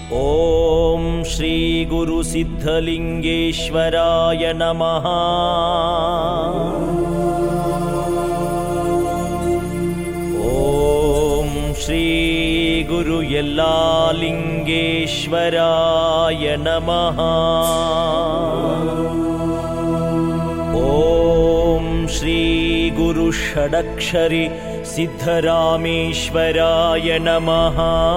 ॐ श्रीगुरुसिद्धलिङ्गेश्वराय नमः ॐ श्रीगुरु यल्लालिङ्गेश्वराय नमः ॐ श्रीगुरुषडक्षरि सिद्धरामेश्वराय नमः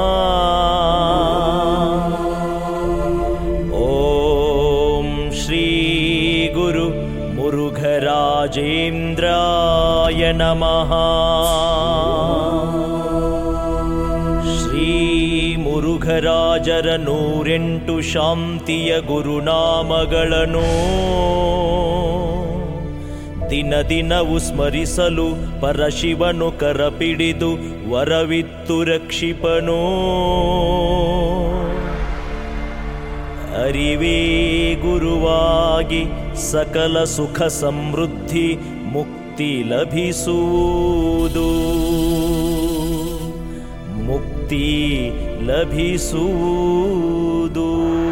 ॐ श्रीगुरु मुरुघराजेन्द्राय नमः ಶ್ರೀಮುರುಘರಾಜರ ನೂರೆಂಟು ಶಾಂತಿಯ ಗುರುನಾಮಗಳನ್ನು ದಿನ ದಿನವು ಸ್ಮರಿಸಲು ಪರಶಿವನು ಕರಪಿಡಿದು ವರವಿತ್ತು ರಕ್ಷಿಪನು ಅರಿವೇ ಗುರುವಾಗಿ ಸಕಲ ಸುಖ ಸಮೃದ್ಧಿ ಮುಕ್ತಿ ಲಭಿಸುವುದು ಮುಕ್ತಿ ಲಭಿಸುವುದು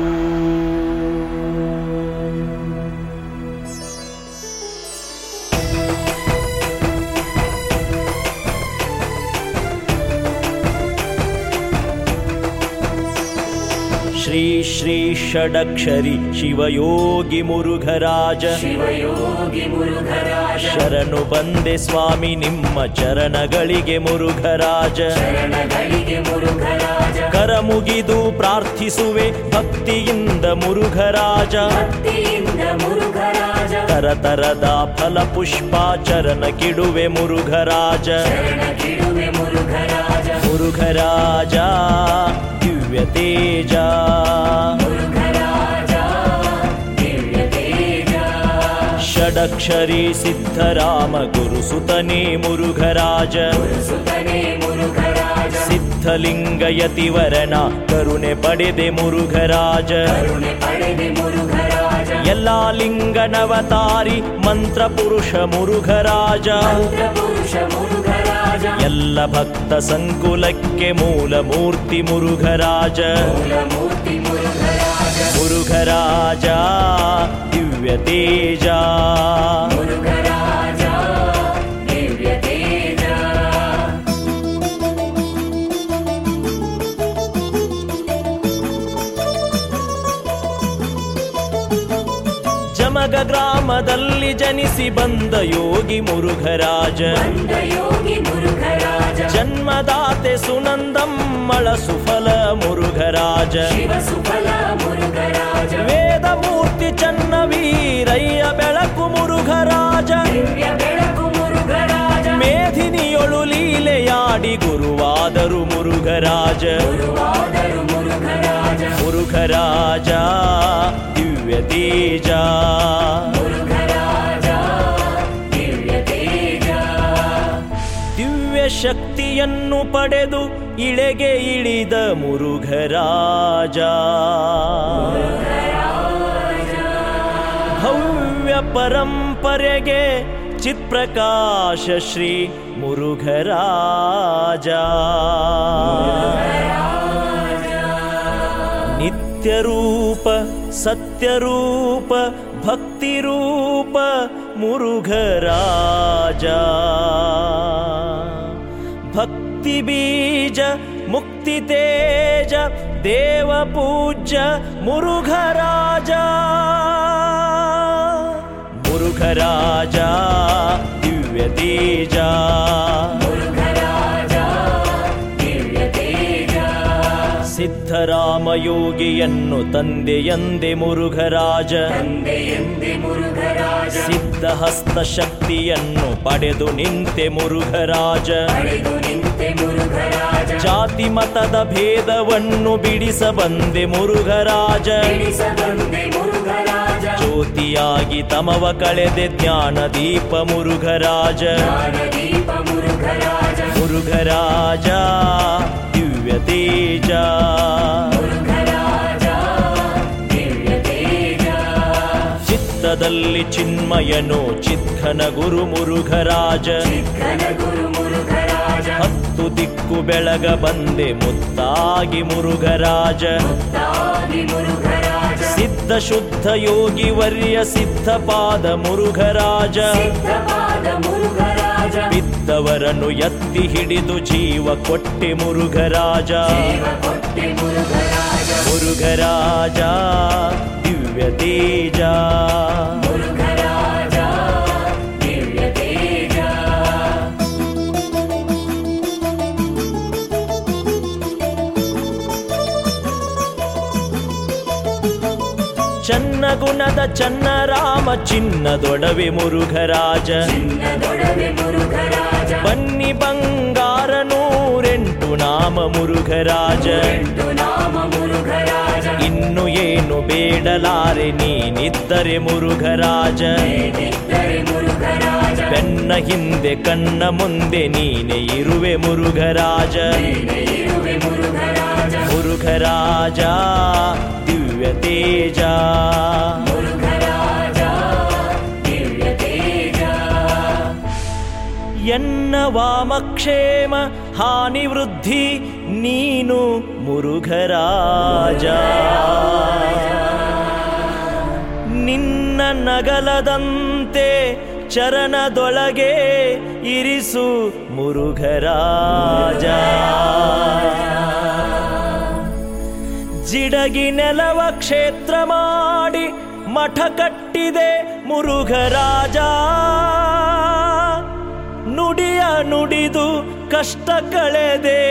ಶ್ರೀ ಶ್ರೀ ಷಡಕ್ಷರಿ ಶಿವಯೋಗಿ ಮುರುಘರಾಜ ಶಿವಯೋಗಿ ಮುರುಘರಾಜ ಶರಣು ಬಂದೆ ಸ್ವಾಮಿ ನಿಮ್ಮ ಚರಣಗಳಿಗೆ ಮುರುಘರಾಜ ಶರಣಗಳಿಗೆ ಮುರುಘರಾಜ ಕರ ಮುಗಿದು ಪ್ರಾರ್ಥಿಸುವೆ ಭಕ್ತಿಯಿಂದ ಮುರುಘರಾಜ ಭಕ್ತಿಯಿಂದ ಮುರುಘರಾಜ ತರತರದ ಫಲ ಪುಷ್ಪಾಚರಣ ಕಿಡುವೆ ಮುರುಘರಾಜ ಶರಣ ಕಿಡುವೆ ಮುರುಘರಾಜ ಮುರುಘರಾಜ ದಿವ್ಯ ತೇಜ ಮುರುಘರಾಜ ದಿವ್ಯ ತೇಜ ಷಡಕ್ಷರಿ ಸಿದ್ಧರಾಮ ಗುರುಸುತನೇ ಮುರುಘರಾಜ ಸುತನೆ ಮುರುಘರಾಜ ಸಿದ್ಧಲಿಂಗ ಯತಿವರನ ಕರುಣೆ ಪಡೆದೆ ಮುರುಘರಾಜ ಕರುಣೆ ಪಡೆದೆ ಮುರುಘರಾಜ ಎಲ್ಲಾ ಲಿಂಗನವತಾರಿ ಮಂತ್ರ ಪುರುಷ ಮುರುಘರಾಜ ಮಂತ್ರ ಪುರುಷ ಮುರುಘರಾಜ ಎಲ್ಲ ಭಕ್ತ ಸಂಕುಲಕ್ಕೆ ಮೂಲ ಮೂರ್ತಿ ಮುರುಘರಾಜ ಮೂಲ ಮೂರ್ತಿ ಮುರುಘರಾಜ ಮುರುಘರಾಜ ದಿವ್ಯ ತೇಜ ಮುರುಘರಾಜ ದಿವ್ಯ ತೇಜ ಜಮಗ ಗ್ರಾಮದಲ್ಲಿ ಜನಿಸಿ ಬಂದ ಯೋಗಿ ಮುರುಘರಾಜ ಬಂದ ಯೋಗಿ ಮುರುಘರಾಜ ಜನ್ಮದಾತೆ ಸುನಂದಮ್ಮಳ ಸುಫಲ ಮುರುಘರಾಜ ಶಿವ ಸುಫಲ ಮುರುಘರಾಜ ವೇದ ಮೂರ್ತಿ ಚನ್ನ ವೀರಯ್ಯ ಬೆಳಕು ಮುರುಘರಾಜ ದಿವ್ಯ ಬೆಳಕು ಮುರುಘರಾಜ ಮೇಧಿನಿಯೊಳು ಲೀಲೆಯಾಡಿ ಗುರುವಾದರು ಮುರುಘರಾಜ ಗುರುವಾದರು ಮುರುಘರಾಜ ಮುರುಘರಾಜ ದಿವ್ಯ ತೇಜ ಮುರುಘರಾಜ ದಿವ್ಯ ತೇಜ ದಿವ್ಯ ಶಕ್ತಿಯನ್ನು ಪಡೆದು ಇಳೆಗೆ ಇಳಿದ ಮುರುಘರಾಜ ಭವ್ಯ ಪರಂಪರೆಗೆ ಚಿತ್ಪ್ರಕಾಶ ಶ್ರೀ ಮುರುಘರಾಜ ನಿತ್ಯರೂಪ ಸತ್ಯರೂಪ ಭಕ್ತಿರೂಪ ಮುರುಘರಾಜ ಭಕ್ತಿ ಬೀಜ ಮುಕ್ತಿ ತೇಜ ದೇವ ಪೂಜ್ಯ ಮುರುಘರಾಜ ಮುರುಘರಾಜ ದಿವ್ಯ ತೇಜ ಮುರುಘರಾಜ ದಿವ್ಯ ತೇಜ ಸಿದ್ಧರಾಮ ಯೋಗಿಯನ್ನು ತಂದೆಯಂದೆ ಮುರುಘರಾಜ ತಂದೆ ಎಂದೆ ಮುರುಘರಾಜ ಸಿದ್ಧಹಸ್ತ ಶಕ್ತಿಯನ್ನು ಪಡೆದು ನಿಂತೆ ಮುರುಘರಾಜ ಪಡೆದು ನಿಂತೆ ಮುರುಘರಾಜ ಜಾತಿ ಮತದ ಭೇದವನ್ನು ಬಿಡಿಸ ಬಂದೆ ಮುರುಘರಾಜ ಬಿಡಿಸ ಬಂದೆ ಮುರುಘರಾಜ ಜ್ಯೋತಿಯಾಗಿ ತಮವ ಕಳೆದೆ ಜ್ಞಾನ ದೀಪ ಮುರುಘರಾಜ ಜ್ಞಾನದೀಪ ಮುರುಘರಾಜ ಮುರುಘರಾಜ ದಿವ್ಯ ತೇಜ ಮುರುಘರಾಜ ದಿವ್ಯ ತೇಜ ಚಿತ್ತದಲ್ಲಿ ಚಿನ್ಮಯನು ಚಿತ್ಕನ ಗುರು ಮುರುಘರಾಜ ಚಿಕ್ಕನ ಗುರು ಮುರುಘರಾಜ ಹತ್ತು ಮೂವತ್ತು ದಿಕ್ಕು ಬೆಳಗ ಬಂದೆ ಮುತ್ತಾಗಿ ಮುರುಘರಾಜ ಮುತ್ತಾಗಿ ಮುರುಘರಾಜ ಸಿದ್ಧ ಶುದ್ಧ ಯೋಗಿ ವರ್ಯ ಸಿದ್ಧ ಪಾದ ಮುರುಘರಾಜ ಸಿದ್ಧಪಾದ ಮುರುಘರಾಜ ಬಿದ್ದವರನ್ನು ಎತ್ತಿ ಹಿಡಿದು ಜೀವ ಕೊಟ್ಟೆ ಮುರುಘರಾಜ ಜೀವ ಕೊಟ್ಟೆ ಮುರುಘರಾಜ ಮುರುಘರಾಜ ದಿವ್ಯ ತೇಜ ಮುರುಘರಾಜ ದಿವ್ಯ ತೇಜ ಚನ್ನ ಗುಣದ ಚನ್ನ ರಾಮ ಚಿನ್ನದೊಡವೆ ಮುರುಘರಾಜ ಚಿನ್ನದೊಡವೆ ಮುರುಘರಾಜ ಬನ್ನಿ ಬಂಗಾರ ನೂರೆಂಟು ನಾಮ ಮುರುಘರಾಜ ಎಂಟು ನಾಮ ಮುರುಘರಾಜ ಇನ್ನು ಏನು ಬೇಡಲಾರೆ ನೀನಿದ್ದರೆ ಮುರುಘರಾಜ ಏನಿದ್ದರೆ ಮುರುಘರಾಜ ಬೆನ್ನ ಹಿಂದೆ ಕಣ್ಣ ಮುಂದೆ ನೀನೆ ಇರುವೆ ಮುರುಘರಾಜ ನೀನೆ ಇರುವೆ ಮುರುಘರಾಜ ಮುರುಘರಾಜ ದಿವ್ಯ ತೇಜ ಮುರುಘರಾಜ ದಿವ್ಯ ತೇಜ ಎನ್ನ ವಾಮಕ್ಷೇಮ ಹಾನಿ ವೃದ್ಧಿ ನೀನು ಮುರುಘರಾಜ ನಿನ್ನ ನಗಲದಂತೆ ಚರಣದೊಳಗೆ ಇರಿಸು ಮುರುಘರಾಜ ಜಿಡಗಿ ನೆಲವ ಕ್ಷೇತ್ರ ಮಾಡಿ ಮಠ ಕಟ್ಟಿದೆ ಮುರುಘರಾಜ ನುಡಿಯ ನುಡಿದು ಕಷ್ಟ ಕಳೆದೆ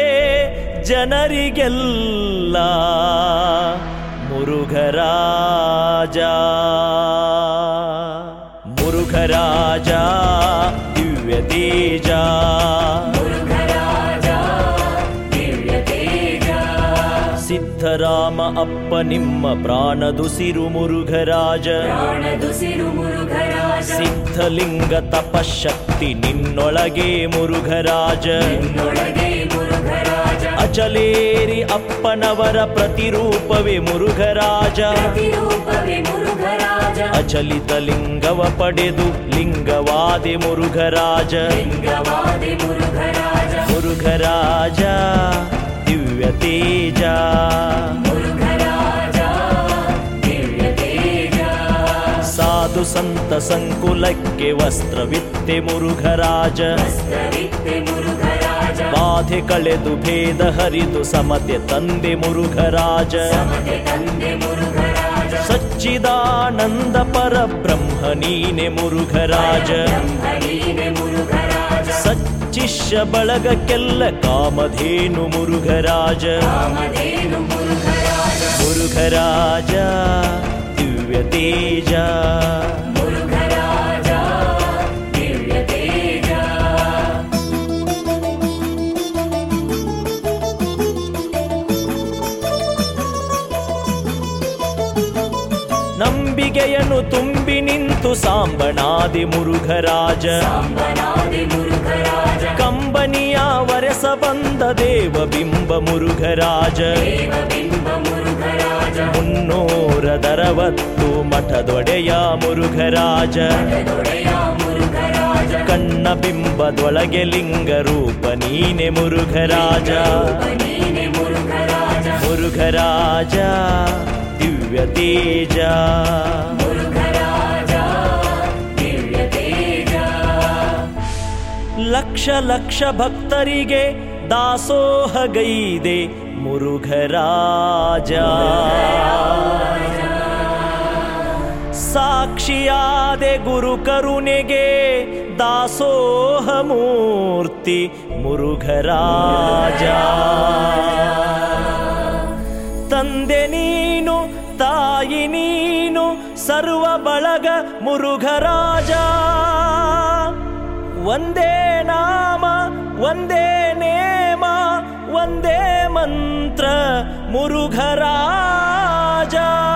ಜನರಿಗೆಲ್ಲ ಮುರುಘರಾಜ ಮುರುಘರಾಜ ದಿವ್ಯ ತೇಜ ಮುರುಘರಾಜ ದಿವ್ಯ ತೇಜ ಸಿದ್ಧರಾಮ ಅಪ್ಪ ನಿಮ್ಮ ಪ್ರಾಣದುಸಿರು ಮುರುಘರಾಜ ಪ್ರಾಣದುಸಿರು ಮುರುಘರಾಜ ಸಿದ್ಧಲಿಂಗ ತಪಶಕ್ತಿ ನಿನ್ನೊಳಗೆ ಮುರುಘರಾಜ ನಿನ್ನೊಳಗೆ ಮುರುಘರಾಜ ಅಚಲೇರಿ ಅಪ್ಪನವರ ಪ್ರತಿರೂಪವೇ ಮುರುಘರಾಜ ಪ್ರತಿರೂಪವೇ ಮುರುಘರಾಜ ಅಚಲಿತ ಲಿಂಗವ ಪಡೆದು ಲಿಂಗವಾದೆ ಮುರುಘರಾಜ ಲಿಂಗವಾದಿ ಮುರುಘರಾಜ ಮುರುಘರಾಜ ದಿವ್ಯ ತೇಜ ಮುರುಘರಾಜ ದಿವ್ಯ ತೇಜ ಸಾಧು ಸಂತ ಸಂಕುಲಕ್ಕೆ ವಸ್ತ್ರವಿತ್ತೆ ಮುರುಘರಾಜ ಹಸ್ತವಿತ್ತೆ ಮುರುಘರಾಜ ಬಾಧೆ ಕಳೆದು ಭೇದ ಹರಿದು ಸಮತೆ ತಂದೆ ಮುರುಘರಾಜ ಸಮತೆ ತಂದೆ ಮುರುಘರಾಜ ಸಚ್ಚಿದಾನಂದ ಪರಬ್ರಹ್ಮ ನೀನೆ ಮುರುಘರಾಜ ಬ್ರಹ್ಮಣೀನೆ ಮುರುಘರಾಜ ಸಚ್ಚಿಷ್ಯ ಬಳಗಕ್ಕೆಲ್ಲ ಕಾಮಧೇನು ಮುರುಘರಾಜ ಕಾಮಧೇನು ಮುರುಘರಾಜ ಮುರುಘರಾಜ ದಿವ್ಯ ತೇಜ ಮುರುಘರಾಜ ದಿವ್ಯ ತೇಜ ನಂಬಿಕೆಯನ್ನು ತುಂಬಿ ನಿಂತು ಸಾಂಬಣಾದಿ ಮುರುಘರಾಜ ಸಾಂಬನಾದಿ ಮುರುಘರಾಜ ಕಂಬನಿಯ ವರೆಸ ಬಂದ ದೇವ ಬಿಂಬ ಮುರುಘರಾಜ ದೇವಬಿಂಬ ಮುರುಘರಾಜ ಮುನ್ನೂರದರವತ್ತು ಮಠದೊಡೆಯ ಮುರುಘರಾಜ ದೊಡೆಯ ಮುರುಘರಾಜ ಕಣ್ಣ ಬಿಂಬದೊಳಗೆ ಲಿಂಗ ರೂಪ ನೀನೆ ಮುರುಘರಾಜ ನೀನೆ ಮುರುಘರಾಜ ಮುರುಘರಾಜ ದಿವ್ಯ ತೇಜ ಮುರುಘರಾಜ ದಿವ್ಯ ತೇಜ ಲಕ್ಷ ಲಕ್ಷ ಭಕ್ತರಿಗೆ ದಾಸೋಹಗೈದೆ ಮುರುಘರಾಜ ಸಾಕ್ಷಿಯಾದೆ ಗುರು ಕರುಣೆಗೆ ದಾಸೋಹ ಮೂರ್ತಿ ಮುರುಘರಾಜ ತಂದೆ ನೀನು ತಾಯಿ ನೀನು ಸರ್ವ ಬಳಗ ಮುರುಘರಾಜ ಒಂದೇ ನಾಮ ಒಂದೇ ನೇಮ ಒಂದೇ ಮಂತ್ರ ಮುರುಘರಾಜ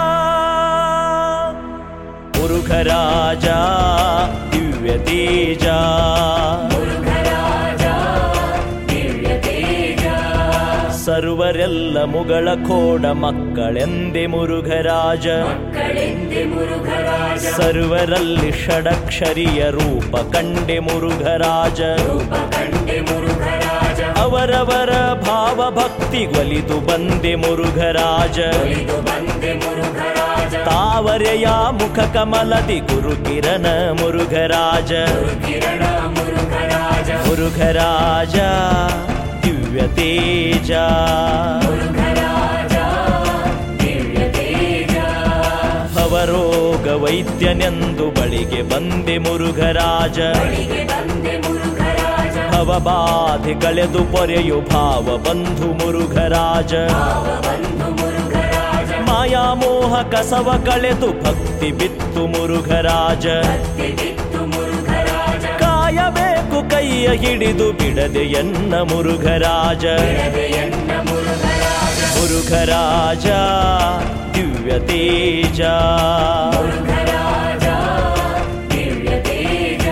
ಮುರುಘರಾಜ ದಿವ್ಯ ತೇಜ ಮುರುಘರಾಜ ದಿವ್ಯ ತೇಜ ಸರ್ವರೆಲ್ಲ ಮುಗಳ ಕೋಡ ಮಕ್ಕಳೆಂದೆ ಮುರುಘರಾಜ ಮಕ್ಕಳೆಂದೆ ಮುರುಘರಾಜ ಸರ್ವರಲ್ಲಿ ಷಡಕ್ಷರಿಯ ರೂಪ ಕಂಡೆ ಮುರುಘರಾಜ ರೂಪ ಕಂಡೆ ಮುರುಘರಾಜ ಅವರವರ ಭಾವ ಭಕ್ತಿ ಒಲಿದು ಬಂದೆ ಮುರುಘರಾಜ ಒಲಿದು ಬಂದೆ ಮುರುಘರಾಜ ತಾವರೆಯ ಮುಖ ಕಮಲದಿ ಗುರುಕಿರಣ ಮುರುಘರಾಜ ಕಿರಣ ಮುರುಘರಾಜ ಮುರುಘರಾಜ ದಿವ್ಯ ತೇಜ ಮುರುಘರಾಜ ದಿವ್ಯ ತೇಜ ಭವರೋಗ ವೈದ್ಯನೆಂದು ಬಳಿಗೆ ಬಂದೆ ಮುರುಘರಾಜ ಬಳಿಗೆ ಬಂದೆ ಮುರುಘರಾಜ ಭವಬಾಧೆ ಕಳೆದು ಪೊರೆಯು ಭಾವ ಬಂಧು ಮುರುಘರಾಜ ಭಾವ ಬಂಧು ಮುರುಘರಾಜ ಮಾಯಾಮೋಹ ಕಸವ ಕಳೆದು ಭಕ್ತಿ ಬಿತ್ತು ಮುರುಘರಾಜ ಭಕ್ತಿ ಬಿತ್ತು ಮುರುಘರಾಜ ಕಾಯಬೇಕು ಕೈಯ ಹಿಡಿದು ಬಿಡದೆ ಎನ್ನ ಮುರುಘರಾಜ ಎನ್ನ ಮುರುಘರಾಜ ಮುರುಘರಾಜ ದಿವ್ಯ ತೇಜ ಮುರುಘರಾಜ ದಿವ್ಯ ತೇಜ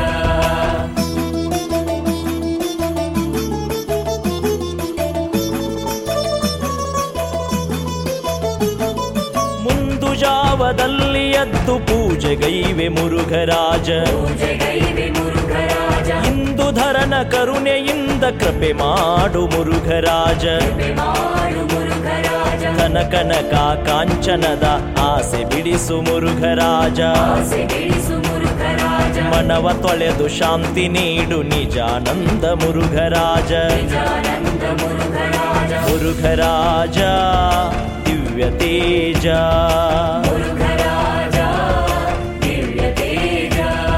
ಮುಂದು ಜಾವದಲ್ಲಿ ಎದ್ದು ಪೂಜೆಗೈವೆ ಮುರುಘರಾಜ ಪೂಜೆಗೈವೆ ಮುರುಘರಾಜ ಇಂದು ಧರನ ಕರುಣೆಯಿಂದ ಕೃಪೆ ಮಾಡು ಮುರುಘರಾಜ ಮಾಡು ಮುರುಘರಾಜ ಕನ ಕನಕ ಕಾಂಚನದ ಆಸೆ ಬಿಡಿಸು ಮುರುಘರಾಜ ಆಸೆ ಬಿಡಿಸು ಮುರುಘರಾಜ ಮನವ ತೊಳೆದು ಶಾಂತಿ ನೀಡು ನಿಜಾನಂದ ಮುರುಘರಾಜ ನಿಜಾನಂದ ಮುರುಘರಾಜ ಮುರುಘರಾಜ ದಿವ್ಯ ತೇಜ ಮುರುಘರಾಜ ದಿವ್ಯ ತೇಜ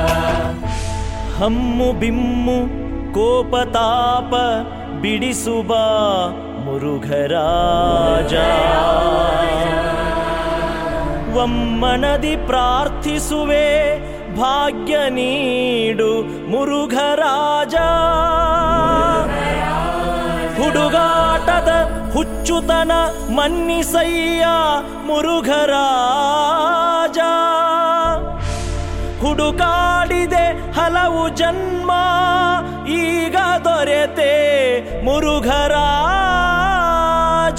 ಹಮ್ಮು ಬಿಮ್ಮು ಕೋಪತಾಪ ಬಿಡಿಸುವ ಮುರುಘರಾಜ ಒಮ್ಮನದಿ ಪ್ರಾರ್ಥಿಸುವೆ ಭಾಗ್ಯ ನೀಡು ಮುರುಘರಾಜ ಹುಡುಗಾಟದ ಹುಚ್ಚುತನ ಮನ್ನಿಸಯ್ಯ ಮುರುಘರಾಜ ಹುಡುಕಾಡಿದೆ ಹಲವು ಜನ್ಮ ಈಗ ದೊರೆತೆ ಮುರುಘರಾಜ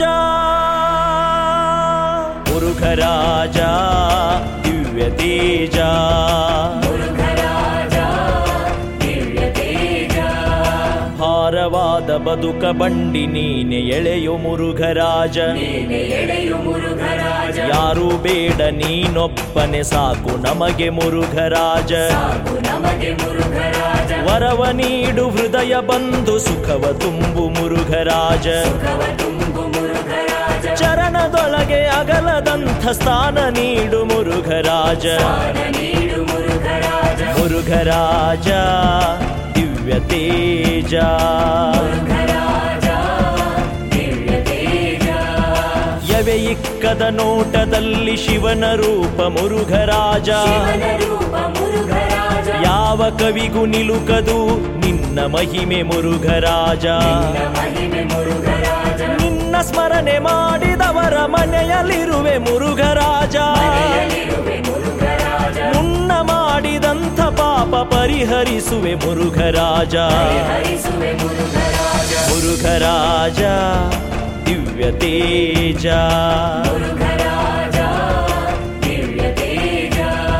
ಮುರುಘರಾಜ ದಿವ್ಯ ತೇಜ ಮುರುಘರಾಜ ದಿವ್ಯ ತೇಜ ಭಾರವಾದ ಬದುಕ ಬಂಡಿ ನೀನೆ ಎಳೆಯು ಮುರುಘರಾಜ ನೀನೆ ಎಳೆಯು ಮುರುಘರಾಜ ಯಾರು ಬೇಡ ನೀನೊಬ್ಬನೆ ಸಾಕು ನಮಗೆ ಮುರುಘರಾಜ ಸಾಕು ನಮಗೆ ಮುರುಘರಾಜ ವರವ ನೀಡು ಹೃದಯ ಬಂದು ಸುಖವ ತುಂಬು ಮುರುಘರಾಜ ಸುಖವ ತುಂಬು ಮುರುಘರಾಜ ಚರಣದೊಳಗೆ ಅಗಲದಂಥ ಸ್ಥಾನ ನೀಡು ಮುರುಘರಾಜ ದಾನ ನೀಡು ಮುರುಘರಾಜ ಮುರುಘರಾಜ ದಿವ್ಯ ತೇಜ ಮುರುಘರಾಜ ದಿವ್ಯ ತೇಜ ಯವೆ ಇಕ್ಕದ ನೋಟದಲ್ಲಿ ಶಿವನ ರೂಪ ಮುರುಘರಾಜ ಶಿವನ ರೂಪ ಮುರುಘರಾಜ ಯಾವ ಕವಿಗೂ ನಿಲುಕದು ನಿನ್ನ ಮಹಿಮೆ ಮುರುಘರಾಜ ನಿನ್ನ ಮಹಿಮೆ ಮುರುಘರಾಜ ನಿನ್ನ ಸ್ಮರಣೆ ಮಾಡಿದವರ ಮನೆಯಲ್ಲಿರುವೆ ಮುರುಘರಾಜ ಮನೆಯಲ್ಲಿರುವೆ ಮುರುಘರಾಜ ಮುನ್ನ ಮಾಡಿದಂಥ ಪಾಪ ಪರಿಹರಿಸುವೆ ಮುರುಘರಾಜ ಹರಿಸುವೆ ಮುರುಘರಾಜ ಮುರುಘರಾಜ ದಿವ್ಯ ತೇಜ ಮುರುಘರಾಜ ದಿವ್ಯ ತೇಜ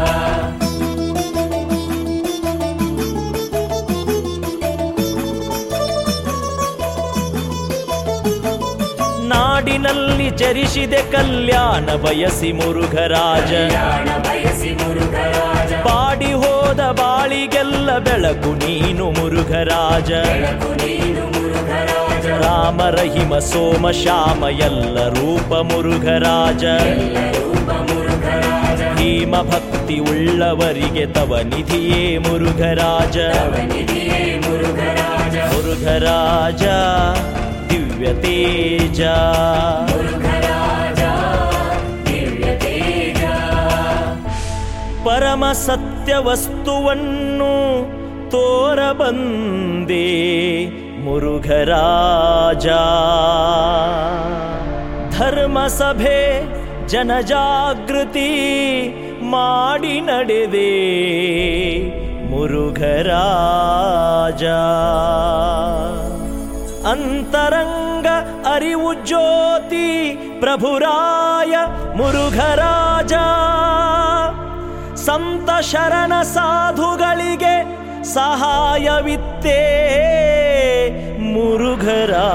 ನಾಡಿನಲ್ಲಿ ಚರಿಸಿದೆ ಕಲ್ಯಾಣ ಬಯಸಿ ಮುರುಘರಾಜ ಕಲ್ಯಾಣ ಬಯಸಿ ಮುರುಘರಾಜ ಪಾಡಿ ಹೋದ ಬಾಳಿಗೆಲ್ಲ ಬೆಳಕು ನೀನು ಮುರುಘರಾಜ ಬೆಳಕು ನೀನು ಮುರುಘರಾಜ ರಾಮ ರಹಿಮ ಸೋಮ ಶ್ಯಾಮ ಎಲ್ಲ ರೂಪ ಮುರುಘರಾಜ ಎಲ್ಲ ರೂಪ ಮುರುಘರಾಜ ಭೀಮ ಭಕ್ತಿ ಉಳ್ಳವರಿಗೆ ತವ ನಿಧಿಯೇ ಮುರುಘರಾಜ ನಿಧಿಯೇ ಮುರುಘರಾಜ ಮುರುಘರಾಜ ದಿವ್ಯ ತೇಜ ಮುರುಘರಾಜ ದಿವ್ಯ ತೇಜ ಪರಮ ಸತ್ಯ ವಸ್ತುವನ್ನು ತೋರಬಂದೆ ಮುರುಘರಾಜ ಧರ್ಮ ಸಭೆ ಜನಜಾಗೃತಿ ಮಾಡಿ ನಡೆದೆ ಮುರುಘರಾಜ ಅಂತರಂಗ ಅರಿವು ಜ್ಯೋತಿ ಪ್ರಭುರಾಯ ಮುರುಘರಾಜ ಸಂತ ಶರಣ ಸಾಧುಗಳಿಗೆ ಸಹಾಯವಿತ್ತೇ ಮುರುಘರಾಜ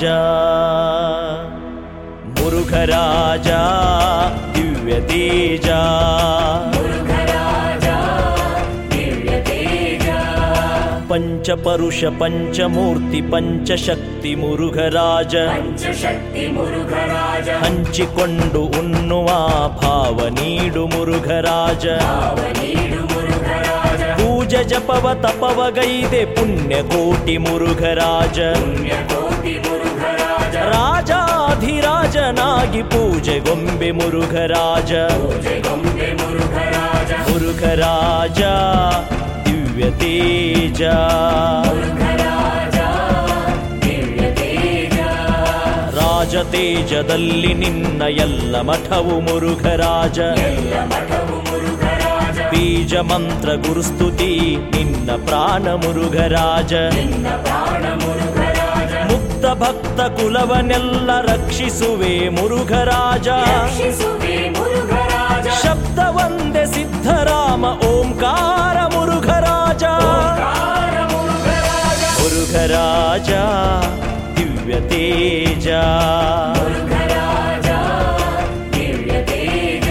ಮುರುಘರಾಜ ದಿವ್ಯ ತೇಜ ಮುರುಘರಾಜ ದಿವ್ಯ ತೇಜ ಪಂಚಪರುಷ ಪಂಚಮೂರ್ತಿ ಪಂಚಶಕ್ತಿ ಮುರುಘರಾಜ ಪಂಚಶಕ್ತಿ ಮುರುಘರಾಜ ಹಂಚಿಕೊಂಡು ಉಣ್ಣುವ ಭಾವ ನೀಡು ಮುರುಘರಾಜ ಭಾವ ನೀಡು ಮುರುಘರಾಜ ಪೂಜೆ ಜಪವ ತಪವ ಗೈದೆ ಪುಣ್ಯ ಕೋಟಿ ಮುರುಘರಾಜ ಪುಣ್ಯಕೋಟಿ ಮುರುಘರಾಜ ರಾಜಾಧಿರಾಜನಾಗಿ ಪೂಜೆ ಗೊಂಬೆ ಮುರುಘರಾಜ ಪೂಜೆ ಗೊಂಬೆ ಮುರುಘರಾಜ ಮುರುಘರಾಜ ದಿವ್ಯ ತೇಜ ಮುರುಘರಾಜ ದಿವ್ಯ ತೇಜ ರಾಜ ತೇಜದಲ್ಲಿ ನಿನ್ನ ಎಲ್ಲ ಮಠವು ಮುರುಘರಾಜ ಎಲ್ಲ ಮಠವು ಮುರುಘರಾಜ ಬೀಜ ಮಂತ್ರ ಗುರುಸ್ತುತಿ ನಿನ್ನ ಪ್ರಾಣ ಮುರುಘರಾಜ ನಿನ್ನ ಪ್ರಾಣ ಮುರುಘರಾಜ ಮುಕ್ತ ಭಕ್ತ ಕುಲವನೆಲ್ಲ ರಕ್ಷಿಸುವೆ ಮುರುಘರಾಜ ರಕ್ಷಿಸುವೆ ಮುರುಘರಾಜ ಶಬ್ದ ಒಂದೇ ಸಿದ್ಧರಾಮ ಓಂಕಾರ ಮುರುಘರಾಜ ಓಂಕಾರ ಮುರುಘರಾಜ ಮುರುಘರಾಜ ದಿವ್ಯ ತೇಜ ಮುರುಘರಾಜ ದಿವ್ಯ ತೇಜ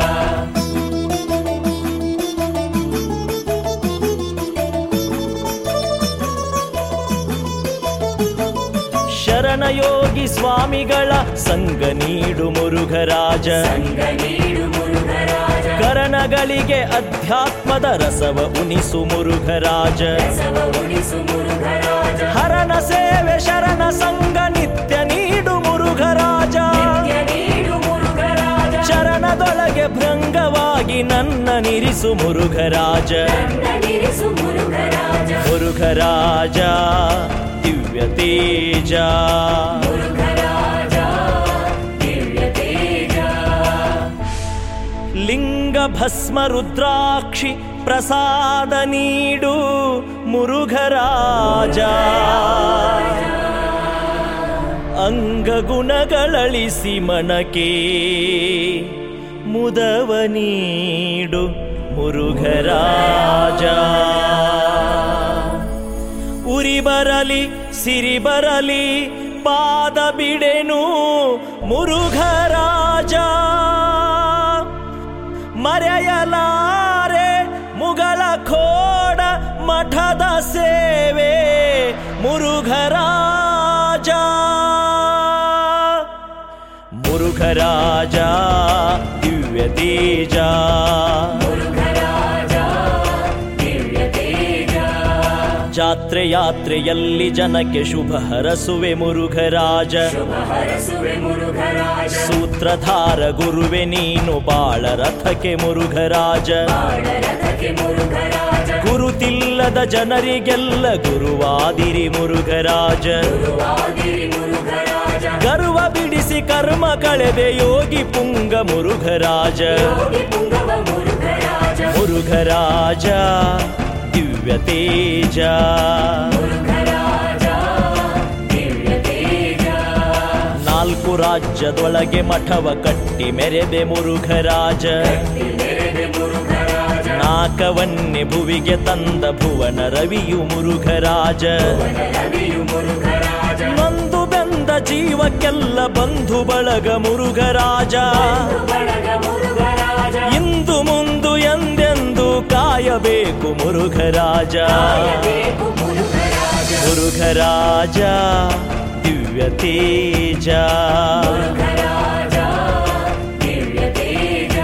ಶರಣಯೋಗಿ ಸ್ವಾಮಿಗಳ ಸಂಗ ನೀಡು ಮುರುಘರಾಜ ಸಂಗ ನೀಡು ಮುರುಘರಾಜ ಕರಣಗಳಿಗೆ ಅಧ್ಯಾತ್ಮದ ರಸವ ಉಣಿಸು ಮುರುಘರಾಜ ರಸವ ಉಣಿಸು ಮುರುಘರಾಜ ಹರನ ಸೇವೆ ಶರಣ ಸಂಗ ನಿತ್ಯ ನೀಡು ಮುರುಘರಾಜ ನಿತ್ಯ ನೀಡು ಮುರುಘರಾಜ ಚರಣದೊಳಗೆ ಭೃಂಗವಾಗಿ ನನ್ನ ನಿರಿಸು ಮುರುಘರಾಜ ನನ್ನ ನಿರಿಸು ಮುರುಘರಾಜ ಮುರುಘರಾಜ ದಿವ್ಯ ತೇಜ ಮುರುಘರಾಜ ದಿವ್ಯ ತೇಜ ಲಿಂಗ ಭಸ್ಮ ರುದ್ರಾಕ್ಷಿ ಪ್ರಸಾದ ನೀಡು ಮುರುಘರಾಜ ಅಂಗಗುಣಗಳಳಿಸಿ ಮನಕೆ ಮುದವ ನೀಡು ಮುರುಘರಾಜ ಉರಿ ಬರಲಿ ಸಿರಿ ಬರಲಿ ಪಾದ ಬಿಡೆನು ಮುರುಘರಾಜ ಮರೆಯಲಾರೆ ಮುಗಳ ಖೋಡ ಮಠದ ಸೇವೆ ಮುರುಘರಾಜ ಮುರುಘರಾಜ ದಿವ್ಯ ತೇಜ ಮುರುಘರಾಜ ದಿವ್ಯ ತೇಜ ಜಾತ್ರೆ ಯಾತ್ರೆಯಲ್ಲಿ ಜನಕ್ಕೆ ಶುಭ ಹರಸುವೆ ಮುರುಘರಾಜ ಶುಭ ಹರಸುವೆ ಮುರುಘರಾಜ ಸೂತ್ರಧಾರ ಗುರುವೆ ನೀನು ಬಾಳ ರಥಕ್ಕೆ ಮುರುಘರಾಜ ಬಾಳರಥಕ್ಕೆ ಮುರುಘರಾಜ ಗುರುತಿಲ್ಲದ ಜನರಿಗೆಲ್ಲ ಗುರುವಾದಿರಿ ಮುರುಘರಾಜ ಗುರುವಾಗಿರಿ ಮುರುಘರಾಜ ಗರ್ವ ಬಿಡಿಸಿ ಕರ್ಮ ಕಳೆದೆ ಯೋಗಿ ಪುಂಗ ಮುರುಘರಾಜ ಯೋಗಿ ಪುಂಗವ ಮುರುಘರಾಜ ಮುರುಘರಾಜ ದಿವ್ಯ ತೇಜ ಮುರುಘರಾಜ ದಿವ್ಯ ತೇಜ ನಾಲ್ಕು ರಾಜ್ಯದೊಳಗೆ ಮಠವ ಕಟ್ಟಿ ಮೆರೆದೆ ಮುರುಘರಾಜ ಮೆರೆದೆ ಮುರುಘರಾಜ ನಾಕವನ್ನೇ ಭುವಿಗೆ ತಂದ ಭುವನ ರವಿಯು ಮುರುಘರಾಜ ವನ ರವಿಯು ಮುರುಘರಾಜ ನೊಂದು ಬೆಂದ ಜೀವಕ್ಕೆಲ್ಲ ಬಂಧು ಬಳಗ ಮುರುಘರಾಜ ಬಳಗ ಮುರುಘರಾಜ ಇಂದು ಮುಂದು ಎಂದೆಂದು ಕಾಯಬೇಕು ಮುರುಘರಾಜ ಕಾಯಬೇಕು ಮುರುಘರಾಜ ಮುರುಘರಾಜ ದಿವ್ಯ ತೇಜ ಮುರುಘರಾಜ ದಿವ್ಯ ತೇಜ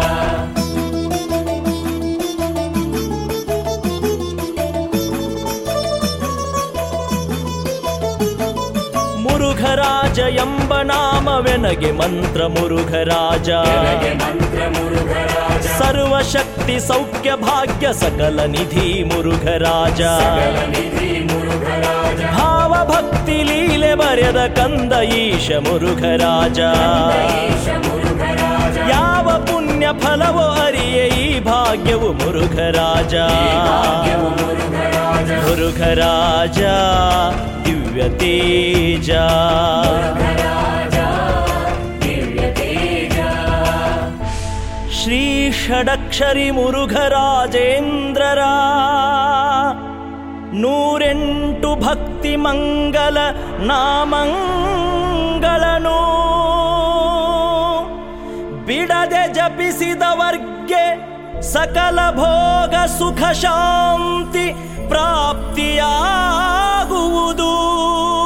ಮುರುಘರಾಜ ಎಂಬ ನಾಮವೆನಗೆ ಮಂತ್ರ ಮುರುಘರಾಜ ನನಗೆ ಮಂತ್ರ ಮುರುಘರಾಜ ಸರ್ವಶಕ್ತಿ ಸೌಖ್ಯ ಭಾಗ್ಯ ಸಕಲ ನಿಧಿ ಮುರುಘರಾಜ ಸಕಲ ನಿಧಿ ಮುರುಘರಾಜ ಭಾವ ಭಕ್ತಿ ಲೀಲೆ ಬರೆದ ಕಂದ ಈಶ ಮುರುಘರಾಜ ಈಶ ಮುರುಘರಾಜ ಯಾವ ಪುಣ್ಯ ಫಲವೋ ಅರಿಯೇ ಈ ಭಾಗ್ಯವು ಮುರುಘರಾಜ ಭಾಗ್ಯವು ಮುರುಘರಾಜ ಮುರುಘರಾಜ ದಿವ್ಯ ತೇಜ ಮುರುಘರಾಜ ದಿವ್ಯ ತೇಜ ಶ್ರೀ ಷಡಕ್ಷರಿ ಮುರುಘರಾಜೇಂದ್ರರ ನೂರೆಂಟು ಭಕ್ತಿ ಮಂಗಲ ನಾಮಂಗಳನು ಬಿಡದೆ ಜಪಿಸಿದವರ್ಗೆ ಸಕಲ ಭೋಗ ಸುಖ ಶಾಂತಿ ಪ್ರಾಪ್ತಿಯಾಗುವುದು